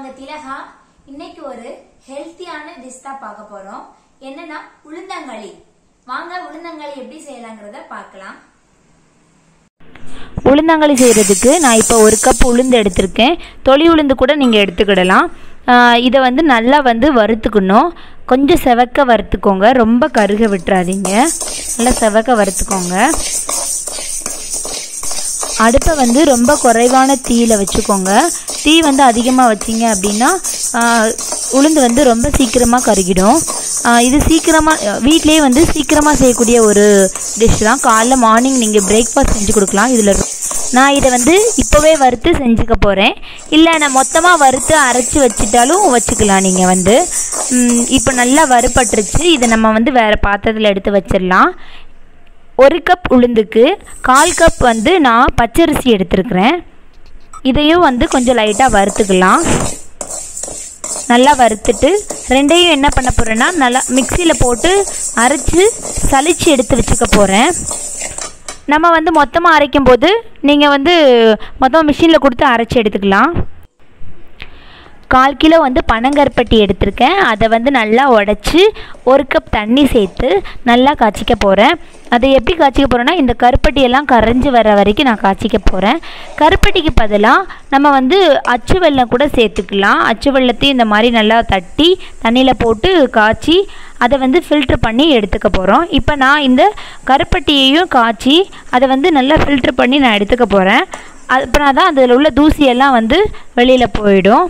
உங்க திலகா இன்னைக்கு ஒரு ஹெல்த்தியான டிஷ் தான் பார்க்க போறோம் என்னன்னா உளுந்தங்களி வாங்க உளுந்தங்களி எப்படி செய்யலாங்கிறத பார்க்கலாம் உளுந்தங்களி செய்கிறதுக்கு நான் இப்போ ஒரு கப் உளுந்து எடுத்திருக்கேன் தொளி உளுந்து கூட நீங்கள் எடுத்துக்கிடலாம் ஆஹ் இதை வந்து நல்லா வந்து வறுத்துக்கணும் கொஞ்சம் செவக்க வறுத்துக்கோங்க ரொம்ப கருக விட்டுறாதீங்க நல்லா செவக்க வறுத்துக்கோங்க அடுப்பை வந்து ரொம்ப குறைவான தீயில வச்சுக்கோங்க தீ வந்து அதிகமாக வச்சிங்க அப்படின்னா ஆஹ், உளுந்து வந்து ரொம்ப சீக்கிரமாக கருகிடும் ஆஹ், இது சீக்கிரமாக வீட்லேயே வந்து சீக்கிரமாக செய்யக்கூடிய ஒரு டிஷ் தான் காலைல மார்னிங் நீங்கள் பிரேக்ஃபாஸ்ட் செஞ்சு கொடுக்கலாம் இதில் நான் இதை வந்து இப்போவே வறுத்து செஞ்சுக்க போகிறேன் இல்லை நான் மொத்தமாக வறுத்து அரைச்சி வச்சிட்டாலும் வச்சுக்கலாம் நீங்கள் வந்து ம், இப்போ நல்லா வறுபட்டுருச்சு இதை நம்ம வந்து வேறு பாத்திரத்தில் எடுத்து வச்சிடலாம் ஒரு கப் உளுந்துக்கு கால் கப் வந்து நான் பச்சரிசி எடுத்திருக்கிறேன் இதையும் வந்து கொஞ்சம் லைட்டாக வறுத்துக்கலாம் நல்லா வறுத்துட்டு ரெண்டையும் என்ன பண்ண போகிறேன்னா நல்லா மிக்சியில் போட்டு அரைச்சி சலிச்சு எடுத்து வச்சுக்க போகிறேன் நம்ம வந்து மொத்தமாக அரைக்கும் போது நீங்கள் வந்து மொத்தமாக மிஷினில் கொடுத்து அரைச்சி எடுத்துக்கலாம் கால் கிலோ வந்து பனங்கருப்பட்டி எடுத்திருக்கேன் அதை வந்து நல்லா உடச்சி ஒரு கப் தண்ணி சேர்த்து நல்லா காய்ச்சிக்க போகிறேன் அதை எப்படி காய்ச்சிக்க போகிறேன்னா இந்த கருப்பட்டி எல்லாம் கரைஞ்சி வர வரைக்கும் நான் காய்ச்சிக்க போகிறேன் கருப்பட்டிக்கு பதிலாக நம்ம வந்து அச்சு வெல்லம் கூட சேர்த்துக்கலாம் அச்சு வெல்லத்தையும் இந்த மாதிரி நல்லா தட்டி தண்ணியில் போட்டு காய்ச்சி அதை வந்து ஃபில்ட்ரு பண்ணி எடுத்துக்க போகிறோம் இப்போ நான் இந்த கருப்பட்டியையும் காய்ச்சி அதை வந்து நல்லா ஃபில்ட்ரு பண்ணி நான் எடுத்துக்க போகிறேன் அப்படின்னா தான் அதில் உள்ள தூசியெல்லாம் வந்து வெளியில் போயிடும்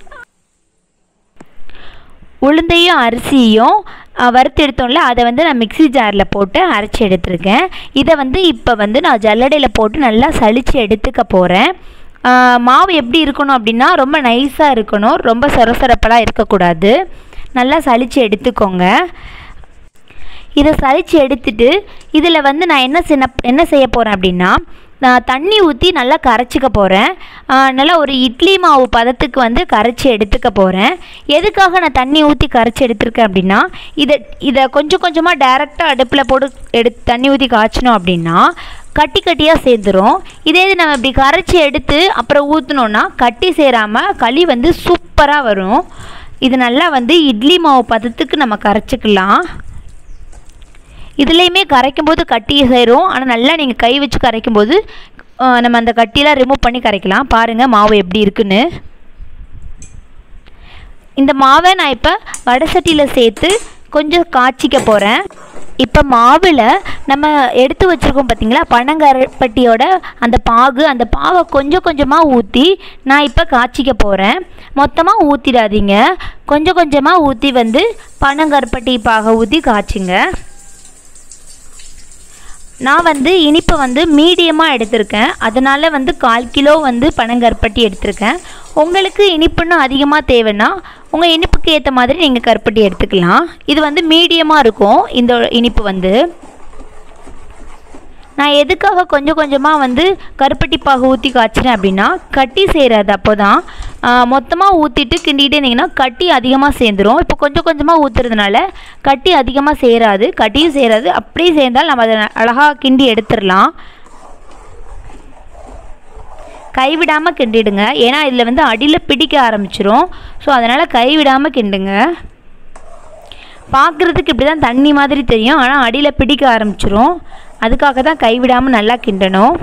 உளுந்தையும் அரிசியும் அஹ், வறுத்து எடுத்தோம்ல அதை வந்து நான் மிக்ஸி ஜாரில் போட்டு அரைச்சி எடுத்திருக்கேன் இதை வந்து இப்போ வந்து நான் ஜல்லடையில் போட்டு நல்லா சலிச்சு எடுத்துக்க போகிறேன் மாவு எப்படி இருக்கணும் அப்படின்னா ரொம்ப நைஸாக இருக்கணும் ரொம்ப சொரசொரப்பெல்லாம் இருக்கக்கூடாது நல்லா சலிச்சு எடுத்துக்கோங்க இதை சலிச்சு எடுத்துட்டு இதில் வந்து நான் என்ன செய்ய என்ன செய்ய போகிறேன் அப்படின்னா நான் தண்ணி ஊற்றி நல்லா கரைச்சிக்க போகிறேன் நல்லா ஒரு இட்லி மாவு பதத்துக்கு வந்து கரைச்சி எடுத்துக்க போகிறேன் எதுக்காக நான் தண்ணி ஊற்றி கரைச்சி எடுத்திருக்கேன் அப்படின்னா இதை இதை கொஞ்சம் கொஞ்சமாக டைரெக்டாக அடுப்பில் போட்டு எடு தண்ணி ஊற்றி காய்ச்சினோம் அப்படின்னா கட்டி கட்டியாக சேர்ந்துரும் இதே இது நம்ம இப்படி கரைச்சி எடுத்து அப்புறம் ஊற்றினோன்னா கட்டி சேராமல் களி வந்து சூப்பராக வரும் இது நல்லா வந்து இட்லி மாவு பதத்துக்கு நம்ம கரைச்சிக்கலாம் இதுலேயுமே கரைக்கும் போது கட்டி சேரும் ஆனால் நல்லா நீங்கள் கை வச்சு கரைக்கும் போது அஹ், நம்ம அந்த கட்டியெல்லாம் ரிமூவ் பண்ணி கரைக்கலாம் பாருங்கள் மாவு எப்படி இருக்குன்னு இந்த மாவை நான் இப்போ வடை சட்டியில் சேர்த்து கொஞ்சம் காய்ச்சிக்க போகிறேன் இப்போ மாவில் நம்ம எடுத்து வச்சுருக்கோம் பார்த்தீங்களா பனங்கருப்பட்டியோட அந்த பாகு அந்த பாவை கொஞ்சம் கொஞ்சமாக ஊற்றி நான் இப்போ காய்ச்சிக்க போகிறேன் மொத்தமாக ஊற்றிடாதீங்க கொஞ்சம் கொஞ்சமாக ஊற்றி வந்து பனங்கருப்பட்டி பாகை ஊற்றி காய்ச்சுங்க நான் வந்து இனிப்பு வந்து மீடியமாக எடுத்திருக்கேன் அதனால் வந்து கால் கிலோ வந்து பனங்கருப்பட்டி எடுத்திருக்கேன் உங்களுக்கு இனிப்புன்னு அதிகமாக தேவைன்னா உங்கள் இனிப்புக்கு ஏற்ற மாதிரி நீங்கள் கருப்பட்டி எடுத்துக்கலாம் இது வந்து மீடியமாக இருக்கும் இந்த இனிப்பு வந்து நான் எதுக்காக கொஞ்சம் கொஞ்சமாக வந்து கருப்பட்டி பாகு ஊற்றி காய்ச்சினேன் அப்படின்னா கட்டி சேராது அப்போ தான் மொத்தமாக ஊற்றிட்டு கிண்டிகிட்டே இருந்தீங்கன்னா கட்டி அதிகமாக சேர்ந்துரும் இப்போ கொஞ்சம் கொஞ்சமாக ஊற்றுறதுனால கட்டி அதிகமாக சேராது கட்டியும் சேராது அப்படியே சேர்ந்தால் நம்ம அதை அழகாக கிண்டி எடுத்துடலாம் கைவிடாமல் கிண்டிடுங்க ஏன்னா இதில் வந்து அடியில் பிடிக்க ஆரம்பிச்சிரும் ஸோ அதனால் கைவிடாமல் கிண்டுங்க பார்க்குறதுக்கு இப்படி தான் தண்ணி மாதிரி தெரியும் ஆனால் அடியில் பிடிக்க ஆரம்பிச்சிரும் அதுக்காக தான் கைவிடாமல் நல்லா கிண்டணும்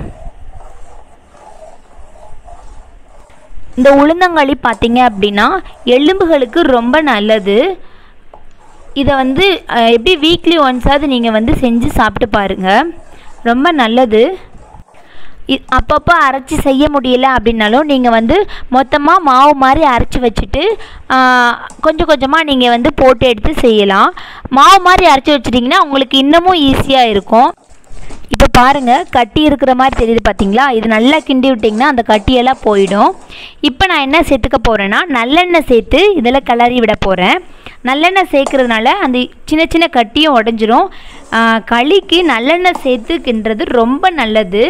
இந்த உளுந்தங்களி பார்த்தீங்க அப்படின்னா எலும்புகளுக்கு ரொம்ப நல்லது இதை வந்து அஹ், எப்படி வீக்லி ஒன்ஸாவது நீங்கள் வந்து செஞ்சு சாப்பிட்டு பாருங்கள் ரொம்ப நல்லது இ- அப்பப்போ அரைச்சி செய்ய முடியல அப்படின்னாலும் நீங்கள் வந்து மொத்தமாக மாவு மாதிரி அரைச்சி வச்சுட்டு ஆ, கொஞ்சம் கொஞ்சமாக நீங்கள் வந்து போட்டு எடுத்து செய்யலாம் மாவு மாதிரி அரைச்சி வச்சிட்டிங்கன்னா உங்களுக்கு இன்னமும் ஈஸியாக இருக்கும் இப்போ பாருங்கள் கட்டி இருக்கிற மாதிரி தெரியுது பார்த்தீங்களா இது நல்லா கிண்டி விட்டிங்கன்னா அந்த கட்டியெல்லாம் போயிடும் இப்போ நான் என்ன சேர்த்துக்க போகிறேன்னா நல்லெண்ணெய் சேர்த்து இதில் கிளறி விட போகிறேன் நல்லெண்ணெய் சேர்க்கறதுனால அந்த சின்ன சின்ன கட்டியும் உடஞ்சிரும் ஆ, களிக்கு நல்லெண்ணெய் சேர்த்து கிண்டுறது ரொம்ப நல்லது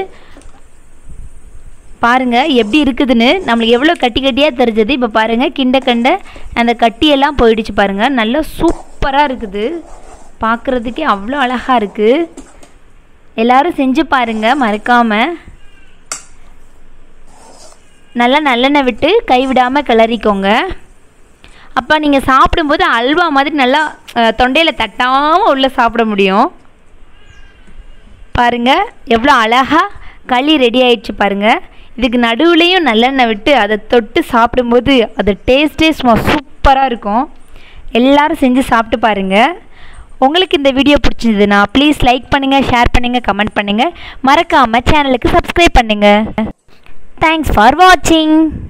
பாருங்க எப்படி இருக்குதுன்னு நம்மளுக்கு எவ்வளோ கட்டி கட்டியாக தெரிஞ்சது இப்போ பாருங்க கிண்ட கண்ட அந்த கட்டியெல்லாம் போயிடுச்சு பாருங்க நல்லா சூப்பராக இருக்குது பார்க்குறதுக்கே அவ்வளோ அழகாக இருக்குது எல்லாரும் செஞ்சு பாருங்க மறக்காம நல்லா நல்லெண்ணெய் விட்டு கைவிடாமல் கிளறிக்கோங்க அப்போ நீங்கள் சாப்பிடும்போது அல்வா மாதிரி நல்லா தொண்டையில் தட்டாமல் உள்ளே சாப்பிட முடியும் பாருங்கள் எவ்வளோ அழகாக களி ரெடி ஆயிடுச்சு பாருங்கள் இதுக்கு நடுவுலையும் நல்லெண்ணெய் விட்டு அதை தொட்டு சாப்பிடும்போது அது டேஸ்டே சும்மா சூப்பராக இருக்கும் எல்லாரும் செஞ்சு சாப்பிட்டு பாருங்கள் உங்களுக்கு இந்த வீடியோ பிடிச்சிருந்ததுன்னா ப்ளீஸ் லைக் பண்ணுங்கள் ஷேர் பண்ணுங்கள் கமெண்ட் பண்ணுங்கள் மறக்காமல் சேனலுக்கு சப்ஸ்கிரைப் பண்ணுங்கள் தேங்க்ஸ் ஃபார் வாட்சிங்